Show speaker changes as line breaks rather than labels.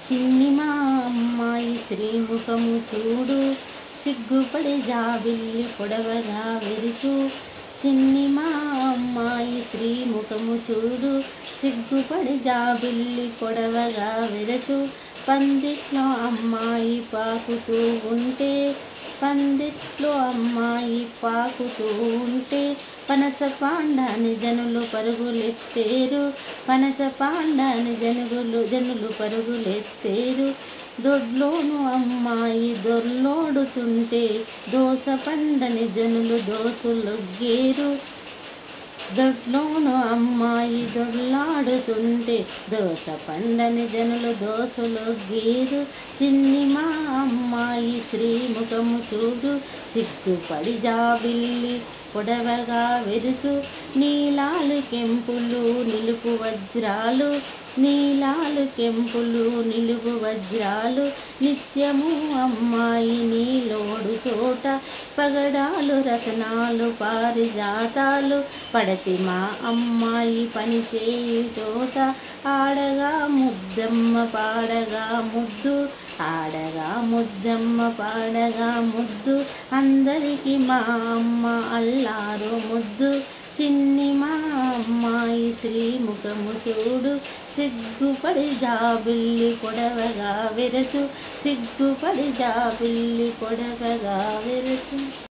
చిన్ని మా అమ్మాయి శ్రీముఖము చూడు సిగ్గుపడి జాబిల్లి పొడవగా వెరుచు చిన్ని మా అమ్మాయి శ్రీముఖము చూడు సిగ్గుపడి జాబిల్లి పొడవగా వెరచు పందిట్లో అమ్మాయి పాకుతూ ఉంటే పందిట్లో అమ్మాయి పాకుతూ ఉంటే పనస పాండాని జనులు పరుగులెత్తేరు పనస పాండాని జనుగులు జనులు పరుగులెత్తేరు దొడ్లోను అమ్మాయి దొర్లోడుతుంటే దోస పండని జనులు దోసులొగ్గేరు దొడ్లోను అమ్మాయి దొర్లాడుతుంటే దోస పండని జనులు దోసలు గీరు చిన్ని మా అమ్మాయి శ్రీముఖము చూడు సిగ్గుపడి జాబిల్లి పొడవగా వెరుచు నీలాలు కెంపులు నిలుపు వజ్రాలు నీలాలు కెంపులు నిలువు వజ్రాలు నిత్యము అమ్మాయి నీలోడు చోట పగడాలు రతనాలు పారిజాతాలు పడతి మా అమ్మాయి పని చేయు చోట ఆడగా ముద్దమ్మ పాడగా ముద్దు ఆడగా ముద్దమ్మ పాడగా ముద్దు అందరికీ మా అమ్మ అల్లారు ముద్దు చిన్ని మా అమ్మాయి శ్రీముఖము చూడు సిగ్గుపడి జాబిల్లి పొడవగా విరచు సిగ్గుపడి జాబిల్లి పొడవగా విరచు